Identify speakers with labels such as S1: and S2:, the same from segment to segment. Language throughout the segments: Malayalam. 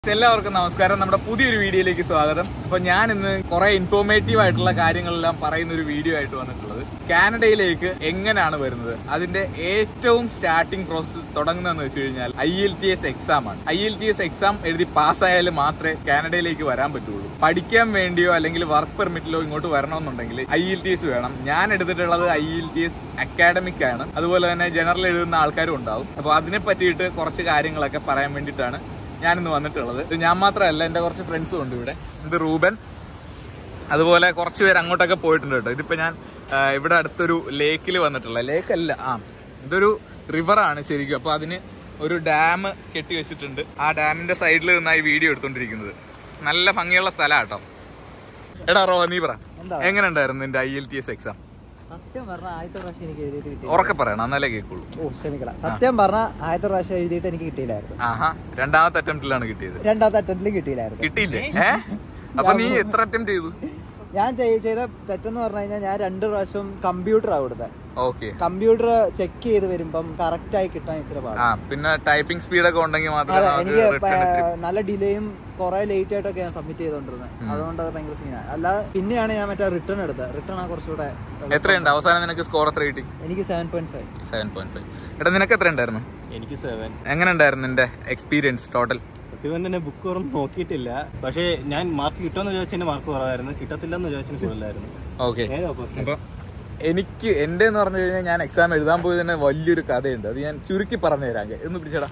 S1: എല്ലാവർക്കും നമസ്കാരം നമ്മുടെ പുതിയൊരു വീഡിയോയിലേക്ക് സ്വാഗതം അപ്പൊ ഞാൻ ഇന്ന് കുറെ ഇൻഫോർമേറ്റീവ് ആയിട്ടുള്ള കാര്യങ്ങളെല്ലാം പറയുന്ന ഒരു വീഡിയോ ആയിട്ട് വന്നിട്ടുള്ളത് കാനഡയിലേക്ക് എങ്ങനെയാണ് വരുന്നത് അതിന്റെ ഏറ്റവും സ്റ്റാർട്ടിംഗ് പ്രോസസ് തുടങ്ങുന്നതെന്ന് വെച്ച് കഴിഞ്ഞാൽ I L IELTS exam ആണ് I L IELTS exam എഴുതി പാസ്സായാൽ മാത്രമേ കാനഡയിലേക്ക് വരാൻ പറ്റുള്ളൂ പഠിക്കാൻ വേണ്ടിയോ അല്ലെങ്കിൽ വർക്ക് പെർമിറ്റിലോ ഇങ്ങോട്ട് വരണമെന്നുണ്ടെങ്കിൽ ഐ എൽ ടി എസ് വേണം ഞാൻ എടുത്തിട്ടുള്ളത് I L IELTS academic ആണ് അതുപോലെ തന്നെ ജനറൽ എഴുതുന്ന ആൾക്കാരും ഉണ്ടാവും അപ്പൊ അതിനെ പറ്റിയിട്ട് കുറച്ച് കാര്യങ്ങളൊക്കെ പറയാൻ വേണ്ടിയിട്ടാണ് ഞാനിന്ന് വന്നിട്ടുള്ളത് ഇത് ഞാൻ മാത്രമല്ല എൻ്റെ കുറച്ച് ഫ്രണ്ട്സും ഉണ്ട് ഇവിടെ ഇത് റൂബൻ അതുപോലെ കുറച്ച് പേര് അങ്ങോട്ടൊക്കെ പോയിട്ടുണ്ട് കേട്ടോ ഇതിപ്പോ ഞാൻ ആ, ഇവിടെ അടുത്തൊരു ലേക്കിൽ വന്നിട്ടുള്ള ലേക്കല്ല ആ ഇതൊരു റിവറാണ് ശരിക്കും അപ്പൊ അതിന് ഒരു ഡാം കെട്ടി വെച്ചിട്ടുണ്ട് ആ ഡാമിന്റെ സൈഡിൽ നിന്നായി വീഡിയോ എടുത്തോണ്ടിരിക്കുന്നത് നല്ല ഭംഗിയുള്ള സ്ഥലമാണ് കേട്ടോ എടാ റോ നീ പറ എങ്ങനെ ഉണ്ടായിരുന്നു നിന്റെ I L IELTS exam
S2: സത്യം പറഞ്ഞ ആദ്യത്തെ പ്രാവശ്യം എനിക്ക് എഴുതിയിട്ട് കിട്ടി
S1: ഉറക്കെ പറയണം എന്നാലേ കേൾക്കുള്ളൂ
S2: ഓ ക്ഷമിക്കണം സത്യം പറഞ്ഞ ആദ്യത്തെ പ്രാവശ്യം എഴുതിയിട്ട് എനിക്ക് കിട്ടിയില്ലായിരുന്നു
S1: ആഹാ രണ്ടാമത്തെ അറ്റംപ്റ്റിലാണ് കിട്ടിയത്
S2: രണ്ടാമത്തെ അറ്റംപ്റ്റിലും കിട്ടിയില്ലായിരുന്നു
S1: കിട്ടിയില്ലേ ഏ അപ്പൊ നീ എത്ര അറ്റംപ്റ്റ് ചെയ്തു
S2: ഞാൻ ചെയ്- ചെയ്ത തെറ്റെന്ന് പറഞ്ഞു കഴിഞ്ഞാൽ ഞാൻ രണ്ട് പ്രാവശ്യം കമ്പ്യൂട്ടർ കൊടുത്തത്
S1: ഓക്കെ
S2: കമ്പ്യൂട്ടർ ചെക്ക് ചെയ്ത് വരുമ്പം കറക്റ്റ് ആയി കിട്ടാൻ ഇച്ചിരി പാടാണ്
S1: ആ പിന്നെ ടൈപ്പിംഗ് സ്പീഡൊക്കെ ഉണ്ടെങ്കിൽ മാത്രമേ
S2: അതെ
S1: നമുക്ക്
S2: എനിക്ക്
S1: റിട്ടേൺ
S2: പ- നല്ല ഡിലേയും കുറെ ലേറ്റ് ആയിട്ടൊക്കെ ഞാൻ സബ്മിറ്റ് ചെയ്തോണ്ടിരുന്നത് അതുകൊണ്ട് അത് ഭയങ്കര സീനാണ് അല്ലാതെ പിന്നെയാണ് ഞാൻ മറ്റേ റിട്ടേൺ എടുത്തത് റിട്ടേൺ ആ കുറച്ചുകൂടെ
S1: എത്രയുണ്ട് അവസാനം നിനക്ക് സ്കോർ എത്ര കിട്ടി
S2: എനിക്ക് seven point five
S1: seven point five എടാ നിനക്ക് എത്ര ഉണ്ടായിരുന്നു
S3: എനിക്ക് സെവൻ
S1: എങ്ങനെ ഉണ്ടായിരുന്നു നിന്റെ എക്സ്പീരിയൻസ് ടോട്ടൽ
S3: സത്യം തന്നെ ബുക്ക് തുറന്ന് നോക്കിയിട്ടില്ല പക്ഷേ ഞാൻ മാർക്ക് കിട്ടുമെന്ന് ചോദിച്ചതിന് മാർക്ക് കുറവായിരുന്നു കിട്ടത്തില്ലെന്ന് ചോദിച്ചതിന് കൂടുതലായിരുന്നു
S1: ഓക്കെ
S3: നേരെ ഓപ്പോസിറ്റ്
S1: അപ്പൊ എനിക്ക് എന്റെ എന്ന് പറഞ്ഞു കഴിഞ്ഞാൽ ഞാൻ എക്സാം എഴുതാൻ പോയി തന്നെ വലിയൊരു കഥയുണ്ട് അത് ഞാൻ ചുരുക്കി പറഞ്ഞു തരാം എന്ന് പിടിച്ചടാ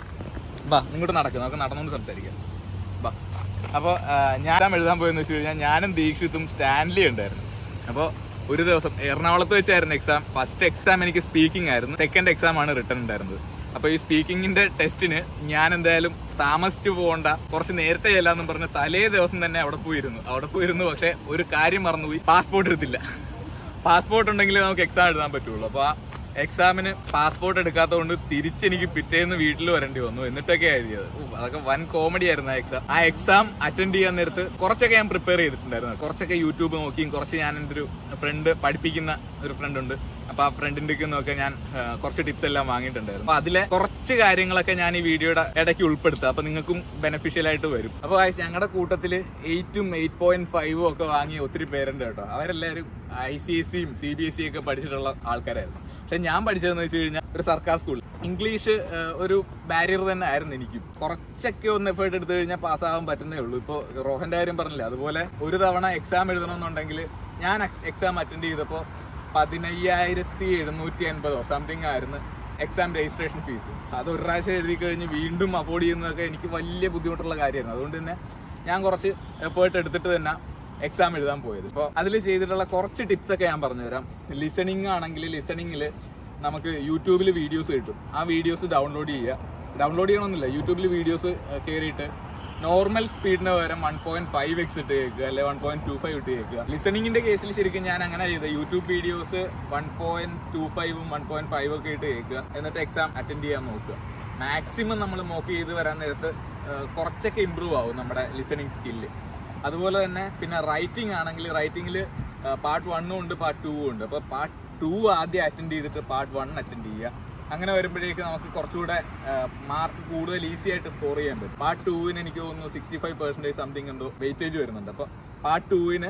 S1: വാ ഇങ്ങോട്ട് നടക്കും നമുക്ക് നടന്നുകൊണ്ട് സംസാരിക്കാം വാ അപ്പോൾ ഞാൻ exam എഴുതാൻ പോയെന്ന് വെച്ച് കഴിഞ്ഞാൽ ഞാനും ദീക്ഷിത്തും സ്റ്റാൻലി ഉണ്ടായിരുന്നു അപ്പോൾ ഒരു ദിവസം എറണാകുളത്ത് വെച്ചായിരുന്നു എക്സാം ഫസ്റ്റ് എക്സാം എനിക്ക് സ്പീക്കിംഗ് ആയിരുന്നു സെക്കൻഡ് എക്സാം ആണ് റിട്ടേൺ ഉണ്ടായിരുന്നത് അപ്പൊ ഈ സ്പീക്കിങ്ങിന്റെ ടെസ്റ്റിന് ഞാൻ എന്തായാലും താമസിച്ചു പോകണ്ട കുറച്ച് നേരത്തെ ചെല്ലാന്നും പറഞ്ഞ് തലേ ദിവസം തന്നെ അവിടെ പോയിരുന്നു അവിടെ പോയിരുന്നു പക്ഷെ ഒരു കാര്യം മറന്നുപോയി പാസ്പോർട്ട് എടുത്തില്ല പാസ്പോർട്ട് ഉണ്ടെങ്കിൽ നമുക്ക് എക്സാം എഴുതാൻ പറ്റുള്ളൂ അപ്പൊ ആ എക്സാമിന് പാസ്പോർട്ട് എടുക്കാത്തതുകൊണ്ട് തിരിച്ചെനിക്ക് പിറ്റേന്ന് വീട്ടിൽ വരേണ്ടി വന്നു എന്നിട്ടൊക്കെ എഴുതിയത് ഉം, അതൊക്കെ വൻ കോമഡി ആയിരുന്നു ആ എക്സാം ആ എക്സാം അറ്റൻഡ് ചെയ്യാൻ നേരത്ത് കുറച്ചൊക്കെ ഞാൻ പ്രിപ്പയർ ചെയ്തിട്ടുണ്ടായിരുന്നു കുറച്ചൊക്കെ യൂട്യൂബ് നോക്കിയും കുറച്ച് ഞാൻ എൻ്റെ ഒരു ഫ്രണ്ട് പഠിപ്പിക്കുന്ന ഒരു ഫ്രണ്ട് ഉണ്ട് അപ്പൊ ആ ഫ്രണ്ടിന്റെ ഒക്കെ ഞാൻ ആ, കുറച്ച് ടിപ്സ് എല്ലാം വാങ്ങിയിട്ടുണ്ടായിരുന്നു അപ്പൊ അതിലെ കുറച്ച് കാര്യങ്ങളൊക്കെ ഞാൻ ഈ വീഡിയോയുടെ ഇടയ്ക്ക് ഉൾപ്പെടുത്തുക അപ്പൊ നിങ്ങൾക്കും ബെനിഫിഷ്യൽ ആയിട്ട് വരും അപ്പൊ ഞങ്ങളുടെ കൂട്ടത്തില് എയ്റ്റും എയ്റ്റ് പോയിന്റ് ഫൈവും ഒക്കെ വാങ്ങിയ ഒത്തിരി പേരുണ്ട് കേട്ടോ അവരെല്ലാവരും ഐ സി എസ് സിയും സി ബി എസ് സി ഒക്കെ പഠിച്ചിട്ടുള്ള ആൾക്കാരായിരുന്നു പക്ഷെ ഞാൻ പഠിച്ചതെന്ന് വെച്ച് കഴിഞ്ഞാൽ ഒരു സർക്കാർ സ്കൂൾ ഇംഗ്ലീഷ് ആ, ഒരു ബാരിയർ തന്നെ ആയിരുന്നു എനിക്കും കുറച്ചൊക്കെ ഒന്ന് എഫേർട്ട് എടുത്തു കഴിഞ്ഞാൽ പാസ്സാവാൻ പറ്റുന്നേ ഉള്ളൂ ഇപ്പോൾ റോഹന്റെ കാര്യം പറഞ്ഞില്ല അതുപോലെ ഒരു തവണ എക്സാം എഴുതണമെന്നുണ്ടെങ്കിൽ ഞാൻ എക്സാം അറ്റൻഡ് ചെയ്തപ്പോൾ പതിനയ്യായിരത്തി എഴുന്നൂറ്റി എൺപതോ സംതിങ് ആയിരുന്നു എക്സാം രജിസ്ട്രേഷൻ ഫീസ് അത് ഒരു പ്രാവശ്യം എഴുതി കഴിഞ്ഞ് വീണ്ടും അഫോർഡ് ചെയ്യുന്നതൊക്കെ എനിക്ക് വലിയ ബുദ്ധിമുട്ടുള്ള കാര്യമായിരുന്നു അതുകൊണ്ട് തന്നെ ഞാൻ കുറച്ച് എഫേർട്ട് എടുത്തിട്ട് തന്നെ എക്സാം എഴുതാൻ പോയത് ഇപ്പോൾ അതിൽ ചെയ്തിട്ടുള്ള കുറച്ച് ടിപ്സ് ഒക്കെ ഞാൻ പറഞ്ഞുതരാം ലിസണിങ് ആണെങ്കിൽ ലിസണിങ്ങിൽ നമുക്ക് യൂട്യൂബിൽ വീഡിയോസ് കിട്ടും ആ വീഡിയോസ് ഡൗൺലോഡ് ചെയ്യുക ഡൗൺലോഡ് ചെയ്യണമെന്നില്ല യൂട്യൂബിൽ വീഡിയോസ് കയറിയിട്ട് നോർമൽ സ്പീഡിന് പകരം വൺ പോയിന്റ് ഫൈവ് എക്സ് ഇട്ട് കേൾക്കുക അല്ലെ വൺ പോയിന്റ് ടു ഫൈവ് ഇട്ട് കേൾക്കുക ലിസണിങ്ങിന്റെ കേസിൽ ശരിക്കും ഞാൻ അങ്ങനെ ചെയ്തത് YouTube videos one point two ഫൈവും വൺ പോയിന്റ് ഫൈവ് ഒക്കെ ഇട്ട് കേൾക്കുക എന്നിട്ട് എക്സാം അറ്റൻഡ് ചെയ്യാൻ നോക്കുക മാക്സിമം നമ്മൾ മോക്ക് ചെയ്ത് വരാൻ നേരത്ത് ആ, കുറച്ചൊക്കെ ഇമ്പ്രൂവ് ആവും നമ്മുടെ ലിസണിങ് സ്കില്ല് അതുപോലെ തന്നെ പിന്നെ റൈറ്റിംഗ് ആണെങ്കിൽ റൈറ്റിംഗിൽ പാർട്ട് വണ്ണും ഉണ്ട് പാർട്ട് ടൂവും ഉണ്ട് അപ്പോൾ പാർട്ട് ടു ആദ്യം അറ്റൻഡ് ചെയ്തിട്ട് പാർട്ട് വൺ അറ്റൻഡ് ചെയ്യുക അങ്ങനെ വരുമ്പോഴേക്ക് നമുക്ക് കുറച്ചുകൂടെ മാർക്ക് കൂടുതൽ ഈസി ആയിട്ട് സ്കോർ ചെയ്യാൻ പറ്റും പാർട്ട് ടൂവിന് എനിക്ക് തോന്നുന്നു സിക്സ്റ്റി ഫൈവ് പെർസെൻറ്റേജ് സംതിങ് എന്തോ വെയിറ്റേജ് വരുന്നുണ്ട് അപ്പോൾ പാർട്ട് ടൂവിന്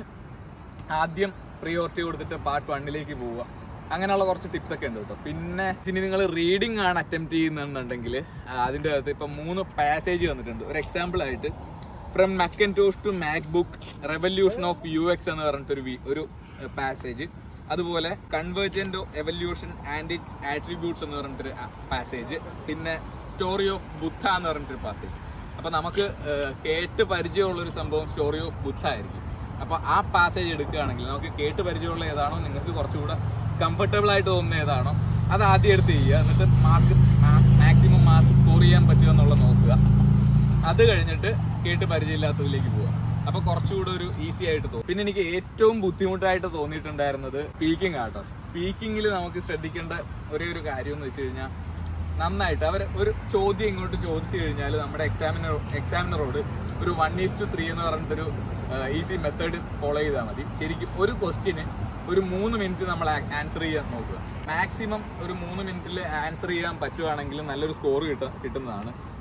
S1: ആദ്യം പ്രിയോറിറ്റി കൊടുത്തിട്ട് പാർട്ട് വണ്ണിലേക്ക് പോവുക അങ്ങനെയുള്ള കുറച്ച് ടിപ്സ് ഒക്കെ ഉണ്ട് കേട്ടോ പിന്നെ ഇനി നിങ്ങൾ റീഡിംഗ് ആണ് അറ്റംപ്റ്റ് ചെയ്യുന്നുണ്ടെങ്കിൽ അതിൻ്റെ അകത്ത് ഇപ്പം മൂന്ന് പാസേജ് വന്നിട്ടുണ്ട് ഒരു എക്സാമ്പിൾ ആയിട്ട് from Macintosh to MacBook revolution of U X എന്ന് പറഞ്ഞിട്ടൊരു വി- ഒരു പാസേജ് അതുപോലെ convergent evolution and its attributes എന്ന് പറഞ്ഞിട്ടൊരു പാസേജ് പിന്നെ സ്റ്റോറി ഓഫ് ബുദ്ധ എന്ന് പറഞ്ഞിട്ടൊരു പാസേജ് അപ്പൊ നമുക്ക് ഏഹ്, കേട്ട് പരിചയമുള്ള ഒരു സംഭവം സ്റ്റോറി ഓഫ് ബുദ്ധ ആയിരിക്കും അപ്പൊ ആ പാസേജ് എടുക്കുകയാണെങ്കിൽ നമുക്ക് കേട്ട് പരിചയമുള്ള ഏതാണോ നിങ്ങൾക്ക് കുറച്ചുകൂടെ കംഫർട്ടബിൾ ആയിട്ട് തോന്നുന്ന ഏതാണോ അത് ആദ്യം എടുത്ത് ചെയ്യുക എന്നിട്ട് മാർക്ക് മാക്സിമം മാർക്ക് സ്കോർ ചെയ്യാൻ പറ്റുമോ എന്നുള്ളത് നോക്കുക അത് കഴിഞ്ഞിട്ട് കേട്ട് പരിചയമില്ലാത്തതിലേക്ക് പോവുക അപ്പൊ കുറച്ചുകൂടെ ഒരു ഈസി ആയിട്ട് തോന്നും പിന്നെ എനിക്ക് ഏറ്റവും ബുദ്ധിമുട്ടായിട്ട് തോന്നിയിട്ടുണ്ടായിരുന്നത് സ്പീക്കിംഗ് ആട്ടോ സ്പീക്കിങ്ങിൽ നമുക്ക് ശ്രദ്ധിക്കേണ്ട ഒരേ ഒരു കാര്യം എന്ന് വെച്ച് കഴിഞ്ഞാൽ നന്നായിട്ട് അവർ ഒരു ചോദ്യം ഇങ്ങോട്ട് ചോദിച്ചു കഴിഞ്ഞാൽ നമ്മുടെ എക്സാമിനർ എക്സാമിനറോട് ഒരു വൺ ഈസ് ടു ത്രീ എന്ന് പറഞ്ഞിട്ടൊരു ഈസി മെത്തേഡ് ഫോളോ ചെയ്താൽ മതി ശരിക്കും ഒരു ക്വസ്റ്റ്യന് ഒരു മൂന്ന് മിനിറ്റ് നമ്മൾ ആൻസർ ചെയ്യാൻ നോക്കുക മാക്സിമം ഒരു മൂന്ന് മിനിറ്റിൽ ആൻസർ ചെയ്യാൻ പറ്റുവാണെങ്കിൽ നല്ലൊരു സ്കോർ കിട്ടും കിട്ടുന്നതാണ്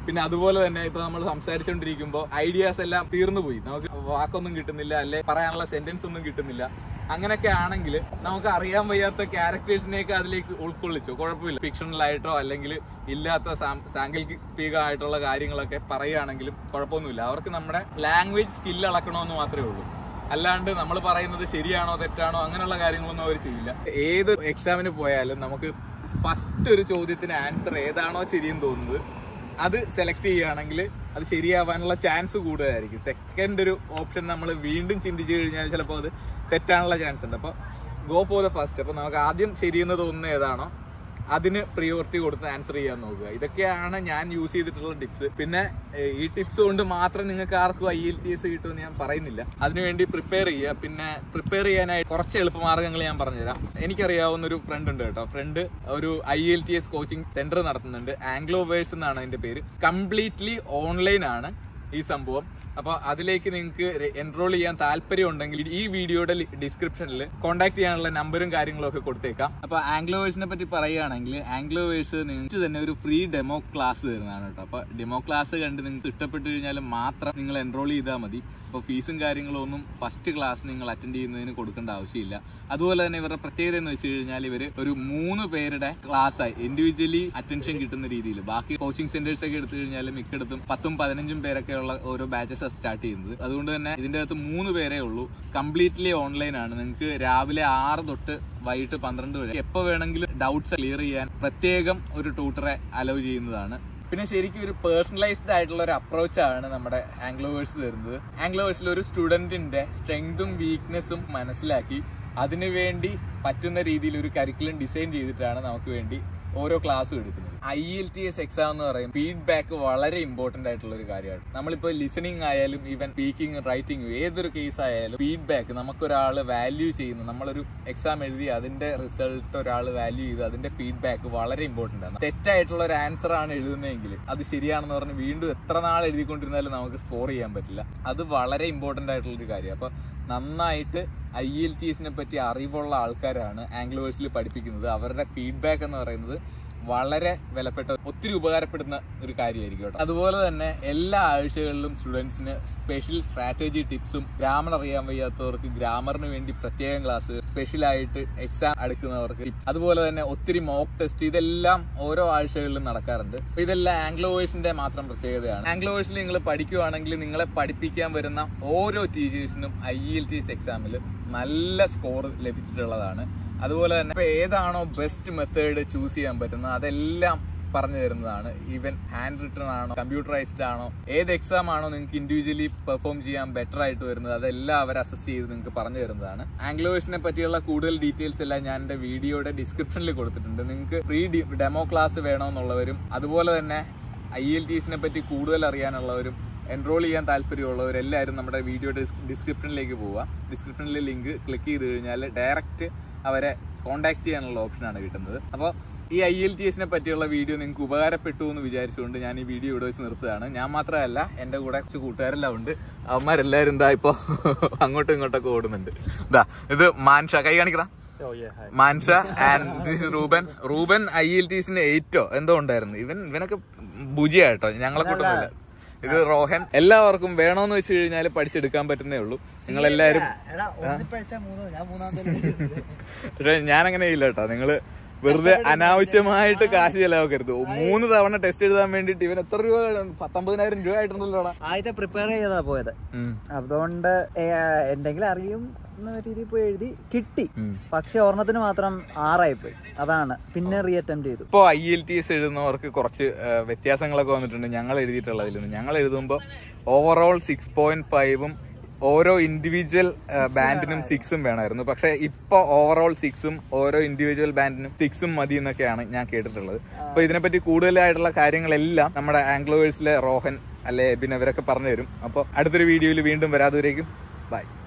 S1: പിന്നെ അതുപോലെ തന്നെ ഇപ്പൊ നമ്മൾ സംസാരിച്ചുകൊണ്ടിരിക്കുമ്പോൾ ഐഡിയാസ് എല്ലാം തീർന്നു പോയി നമുക്ക് വാക്കൊന്നും കിട്ടുന്നില്ല അല്ലെ പറയാനുള്ള സെന്റൻസ് ഒന്നും കിട്ടുന്നില്ല അങ്ങനെയൊക്കെ ആണെങ്കിൽ നമുക്ക് അറിയാൻ വയ്യാത്ത ക്യാരക്ടേഴ്സിനെയൊക്കെ അതിലേക്ക് ഉൾക്കൊള്ളിച്ചു കുഴപ്പമില്ല ഫിക്ഷണലായിട്ടോ അല്ലെങ്കിൽ ഇല്ലാത്ത സാങ്കല്പികമായിട്ടുള്ള കാര്യങ്ങളൊക്കെ പറയുകയാണെങ്കിലും കുഴപ്പമൊന്നുമില്ല അവർക്ക് നമ്മുടെ ലാംഗ്വേജ് സ്കിൽ അളക്കണമെന്ന് മാത്രമേ ഉള്ളൂ അല്ലാണ്ട് നമ്മൾ പറയുന്നത് ശരിയാണോ തെറ്റാണോ അങ്ങനെയുള്ള കാര്യങ്ങളൊന്നും അവർ ചെയ്യില്ല ഏത് എക്സാമിന് പോയാലും നമുക്ക് ഫസ്റ്റ് ഒരു ചോദ്യത്തിന് ആൻസർ ഏതാണോ ശരിയെന്ന് തോന്നുന്നത് അത് സെലക്ട് ചെയ്യുകയാണെങ്കിൽ അത് ശരിയാവാനുള്ള ചാൻസ് കൂടുതലായിരിക്കും സെക്കൻഡ് ഒരു ഓപ്ഷൻ നമ്മൾ വീണ്ടും ചിന്തിച്ചു കഴിഞ്ഞാൽ ചിലപ്പോൾ അത് തെറ്റാനുള്ള ചാൻസ് ഉണ്ട് അപ്പോൾ ഗോ ഫോർ ദ ഫസ്റ്റ് അപ്പോൾ നമുക്ക് ആദ്യം ശരിയെന്ന് തോന്നുന്ന ഏതാണോ അതിന് പ്രിയോറിറ്റി കൊടുത്ത് ആൻസർ ചെയ്യാൻ നോക്കുക ഇതൊക്കെയാണ് ഞാൻ യൂസ് ചെയ്തിട്ടുള്ള ടിപ്സ് പിന്നെ ഏഹ്, ഈ ടിപ്സ് കൊണ്ട് മാത്രം നിങ്ങൾക്ക് ആർക്കും ഐ എൽ ടി എസ് കിട്ടുമെന്ന് ഞാൻ പറയുന്നില്ല അതിനുവേണ്ടി പ്രിപ്പയർ ചെയ്യുക പിന്നെ പ്രിപ്പയർ ചെയ്യാനായി കുറച്ച് എളുപ്പമാർഗ്ഗങ്ങൾ ഞാൻ പറഞ്ഞുതരാം എനിക്കറിയാവുന്ന ഒരു ഫ്രണ്ട് ഉണ്ട് കേട്ടോ ഫ്രണ്ട് ഒരു I L IELTS coaching centre നടത്തുന്നുണ്ട് ആംഗ്ലോ വേഴ്സ് എന്നാണ് അതിന്റെ പേര് കംപ്ലീറ്റ്ലി ഓൺലൈൻ ആണ് ഈ സംഭവം അപ്പോൾ അതിലേക്ക് നിങ്ങൾക്ക് എൻറോൾ ചെയ്യാൻ താല്പര്യം ഉണ്ടെങ്കിൽ ഈ വീഡിയോയുടെ ഡിസ്ക്രിപ്ഷനിൽ കോൺടാക്ട് ചെയ്യാനുള്ള നമ്പറും കാര്യങ്ങളും ഒക്കെ കൊടുത്തേക്കാം അപ്പോൾ ആംഗ്ലോവേഴ്സിനെ പറ്റി പറയുകയാണെങ്കിൽ ആംഗ്ലോവേഴ്സ് നിങ്ങൾക്ക് തന്നെ ഒരു ഫ്രീ ഡെമോ ക്ലാസ് തരുന്നതാണ് കേട്ടോ അപ്പോൾ ഡെമോ ക്ലാസ് കണ്ട് നിങ്ങൾക്ക് ഇഷ്ടപ്പെട്ട് കഴിഞ്ഞാൽ മാത്രം നിങ്ങൾ എൻറോൾ ചെയ്താൽ മതി അപ്പോൾ ഫീസും കാര്യങ്ങളും ഒന്നും ഫസ്റ്റ് ക്ലാസ് നിങ്ങൾ അറ്റൻഡ് ചെയ്യുന്നതിന് കൊടുക്കേണ്ട ആവശ്യമില്ല അതുപോലെ തന്നെ ഇവരുടെ പ്രത്യേകത എന്ന് വെച്ച് കഴിഞ്ഞാൽ ഇവർ ഒരു മൂന്ന് പേരുടെ ക്ലാസ് ആയി ഇൻഡിവിജ്വലി അറ്റൻഷൻ കിട്ടുന്ന രീതിയിൽ ബാക്കി കോച്ചിങ് സെന്റേഴ്സ് ഒക്കെ എടുത്തു കഴിഞ്ഞാൽ മിക്കയിടത്തും പത്തും പതിനഞ്ചും പേരൊക്കെ ഉള്ള ഓരോ ബാച്ചസ് സ്റ്റാർട്ട് ചെയ്യുന്നത് അതുകൊണ്ട് തന്നെ ഇതിന്റെ അകത്ത് മൂന്ന് പേരേ ഉള്ളൂ കംപ്ലീറ്റ്ലി ഓൺലൈൻ ആണ് നിങ്ങൾക്ക് രാവിലെ ആറ് തൊട്ട് വൈകിട്ട് പന്ത്രണ്ട് വരെ എപ്പോൾ വേണമെങ്കിലും ഡൗട്ട്സ് ക്ലിയർ ചെയ്യാൻ പ്രത്യേകം ഒരു ട്യൂട്ടറെ അലോ ചെയ്യുന്നതാണ് പിന്നെ ശരിക്കും ഒരു പേഴ്സണലൈസ്ഡ് ആയിട്ടുള്ള ഒരു അപ്രോച്ചാണ് നമ്മുടെ ആംഗ്ലോവേഴ്സ് തരുന്നത് ആംഗ്ലോവേഴ്സിൽ ഒരു സ്റ്റുഡന്റിന്റെ സ്ട്രെങ്തും വീക്ക്നെസ്സും മനസ്സിലാക്കി അതിനുവേണ്ടി പറ്റുന്ന രീതിയിൽ ഒരു കരിക്കുലം ഡിസൈൻ ചെയ്തിട്ടാണ് നമുക്ക് വേണ്ടി ഓരോ ക്ലാസ്സും എടുക്കുന്നത് I L IELTS exam എന്ന് പറയും ഫീഡ്ബാക്ക് വളരെ ഇമ്പോർട്ടന്റ് ആയിട്ടുള്ള ഒരു കാര്യമാണ് നമ്മളിപ്പോൾ ലിസണിങ് ആയാലും ഈവൻ സ്പീക്കിംഗ് റൈറ്റിംഗ് ഏതൊരു കേസ് ആയാലും ഫീഡ്ബാക്ക് നമുക്കൊരാൾ വാല്യൂ ചെയ്യുന്നു നമ്മളൊരു എക്സാം എഴുതി അതിന്റെ റിസൾട്ട് ഒരാൾ വാല്യൂ ചെയ്ത് അതിന്റെ ഫീഡ്ബാക്ക് വളരെ ഇമ്പോർട്ടന്റ് ആണ് തെറ്റായിട്ടുള്ള ഒരു ആൻസർ ആണ് എഴുതുന്നതെങ്കിൽ അത് ശരിയാണെന്ന് പറഞ്ഞ് വീണ്ടും എത്ര നാൾ എഴുതിക്കൊണ്ടിരുന്നാലും നമുക്ക് സ്കോർ ചെയ്യാൻ പറ്റില്ല അത് വളരെ ഇമ്പോർട്ടന്റ് ആയിട്ടുള്ള ഒരു കാര്യം അപ്പൊ നന്നായിട്ട് ഐ എൽ ടി എസിനെ പറ്റി അറിവുള്ള ആൾക്കാരാണ് ആംഗ്ലോവേഴ്സിൽ പഠിപ്പിക്കുന്നത് അവരുടെ ഫീഡ്ബാക്ക് എന്ന് പറയുന്നത് വളരെ വിലപ്പെട്ട ഒത്തിരി ഉപകാരപ്പെടുന്ന ഒരു കാര്യമായിരിക്കും കേട്ടോ അതുപോലെ തന്നെ എല്ലാ ആഴ്ചകളിലും സ്റ്റുഡൻസിന് സ്പെഷ്യൽ സ്ട്രാറ്റജി ടിപ്സും ഗ്രാമർ അറിയാൻ വയ്യാത്തവർക്ക് ഗ്രാമറിന് വേണ്ടി പ്രത്യേകം ക്ലാസ് സ്പെഷ്യൽ ആയിട്ട് എക്സാം എടുക്കുന്നവർക്ക് tips. അതുപോലെ തന്നെ ഒത്തിരി മോക്ക് ടെസ്റ്റ് ഇതെല്ലാം ഓരോ ആഴ്ചകളിലും നടക്കാറുണ്ട് അപ്പൊ ഇതെല്ലാം ആംഗ്ലോവേഴ്സിന്റെ മാത്രം പ്രത്യേകതയാണ് ആംഗ്ലോവേഴ്സിൽ നിങ്ങൾ പഠിക്കുവാണെങ്കിൽ നിങ്ങളെ പഠിപ്പിക്കാൻ വരുന്ന ഓരോ ടീച്ചേഴ്സിനും ഐ എൽ ടി എസ് എക്സാമിൽ നല്ല സ്കോർ ലഭിച്ചിട്ടുള്ളതാണ് അതുപോലെ തന്നെ ഇപ്പൊ ഏതാണോ ബെസ്റ്റ് മെത്തേഡ് ചൂസ് ചെയ്യാൻ പറ്റുന്നത് അതെല്ലാം പറഞ്ഞു തരുന്നതാണ് ഈവൻ ഹാൻഡ് റിട്ടൺ ആണോ കമ്പ്യൂട്ടറൈസ്ഡ് ആണോ ഏത് എക്സാം ആണോ നിങ്ങൾക്ക് ഇൻഡിവിജ്വലി പെർഫോം ചെയ്യാൻ ബെറ്റർ ആയിട്ട് വരുന്നത് അതെല്ലാം അവർ അസസ് ചെയ്ത് നിങ്ങൾക്ക് പറഞ്ഞു തരുന്നതാണ് ആംഗ്ലോവേഴ്സിനെ പറ്റിയുള്ള കൂടുതൽ ഡീറ്റെയിൽസ് എല്ലാം ഞാൻ എൻ്റെ വീഡിയോയുടെ ഡിസ്ക്രിപ്ഷനിൽ കൊടുത്തിട്ടുണ്ട് നിങ്ങൾക്ക് ഫ്രീ ഡെമോ ക്ലാസ് വേണമെന്നുള്ളവരും അതുപോലെ തന്നെ ഐ എൽ ടി എസിനെ പറ്റി കൂടുതൽ അറിയാനുള്ളവരും എൻറോൾ ചെയ്യാൻ താല്പര്യമുള്ളവരെല്ലാവരും നമ്മുടെ വീഡിയോയുടെ ഡിസ്ക്രിപ്ഷനിലേക്ക് പോവുക ഡിസ്ക്രിപ്ഷനിൽ ലിങ്ക് ക്ലിക്ക് ചെയ്ത് കഴിഞ്ഞാൽ ഡയറക്റ്റ് അവരെ കോൺടാക്ട് ചെയ്യാനുള്ള ഓപ്ഷനാണ് കിട്ടുന്നത് അപ്പോൾ ഈ ഐ എൽ ടി എസിനെ പറ്റിയുള്ള വീഡിയോ നിങ്ങൾക്ക് ഉപകാരപ്പെട്ടു എന്ന് വിചാരിച്ചുകൊണ്ട് ഞാൻ ഈ വീഡിയോ ഇവിടെ വെച്ച് നിർത്തുകയാണ് ഞാൻ മാത്രമല്ല എൻ്റെ കൂടെ കുറച്ച് കൂട്ടുകാരെല്ലാം ഉണ്ട് അവന്മാരെല്ലാവരും എന്താ ഇപ്പോൾ അങ്ങോട്ടും ഇങ്ങോട്ടൊക്കെ ഓടുന്നുണ്ട് ഇതാ ഇത് മാൻഷ കൈ കാണിക്കടാ Mansha and this Ruben Ruben ഐ എൽ ടി എസിന്റെ എയ്റ്റോ എന്തോ ഉണ്ടായിരുന്നു ഇവൻ ഇവനൊക്കെ ഭുജിയ കേട്ടോ ഞങ്ങളെ കൂട്ടൊന്നുമില്ല ഇത് റോഹൻ എല്ലാവർക്കും വേണോന്ന് വെച്ച് കഴിഞ്ഞാൽ പഠിച്ചെടുക്കാൻ പറ്റുന്നേ ഉള്ളൂ നിങ്ങൾ എല്ലാവരും
S2: എടാ ഒന്നിപ്പഴിച്ചാ മൂന്ന് ഞാൻ മൂന്നാമത്തെ
S1: പക്ഷെ ഞാൻ അങ്ങനെ ഇല്ല കേട്ടോ നിങ്ങള് വെറുതെ അനാവശ്യമായിട്ട് കാശ് ചെലവാക്കരുത് മൂന്ന് തവണ ടെസ്റ്റ് എഴുതാൻ വേണ്ടിട്ട് ഇവൻ എത്ര രൂപ പത്തൊമ്പതിനായിരം രൂപ ആയിട്ടുണ്ടല്ലോ
S2: ആദ്യത്തെ പ്രിപ്പയർ ചെയ്താ പോയത് അതുകൊണ്ട് ഏ, എന്തെങ്കിലും അറിയും എന്ന രീതിയിൽ പോയി എഴുതി കിട്ടി പക്ഷെ ഒരെണ്ണത്തിന് മാത്രം ആറായി പോയി അതാണ് പിന്നെ റീ അറ്റംപ്റ്റ് ചെയ്തു
S1: ഇപ്പോൾ ഐ എൽ ടി എസ് എഴുതുന്നവർക്ക് കുറച്ച് ആ, വ്യത്യാസങ്ങളൊക്കെ വന്നിട്ടുണ്ട് ഞങ്ങൾ എഴുതിയിട്ടുള്ളതിൽ നിന്ന് ഞങ്ങൾ എഴുതുമ്പോൾ ഓവറോൾ സിക്സ് പോയിന്റ് ഫൈവും ഓരോ ഇൻഡിവിജ്വൽ ബാൻഡിനും സിക്സും വേണമായിരുന്നു പക്ഷെ ഇപ്പൊ ഓവറോൾ സിക്സും ഓരോ ഇൻഡിവിജ്വൽ ബാൻഡിനും സിക്സും മതി എന്നൊക്കെയാണ് ഞാൻ കേട്ടിട്ടുള്ളത് അപ്പൊ ഇതിനെപ്പറ്റി കൂടുതലായിട്ടുള്ള കാര്യങ്ങളെല്ലാം നമ്മുടെ ആംഗ്ലോവേഴ്സിലെ റോഹൻ അല്ലെ പിന്നെ ഇവരൊക്കെ പറഞ്ഞു തരും അപ്പോൾ അടുത്തൊരു വീഡിയോയിൽ വീണ്ടും വരാതുവരേക്കും ബൈ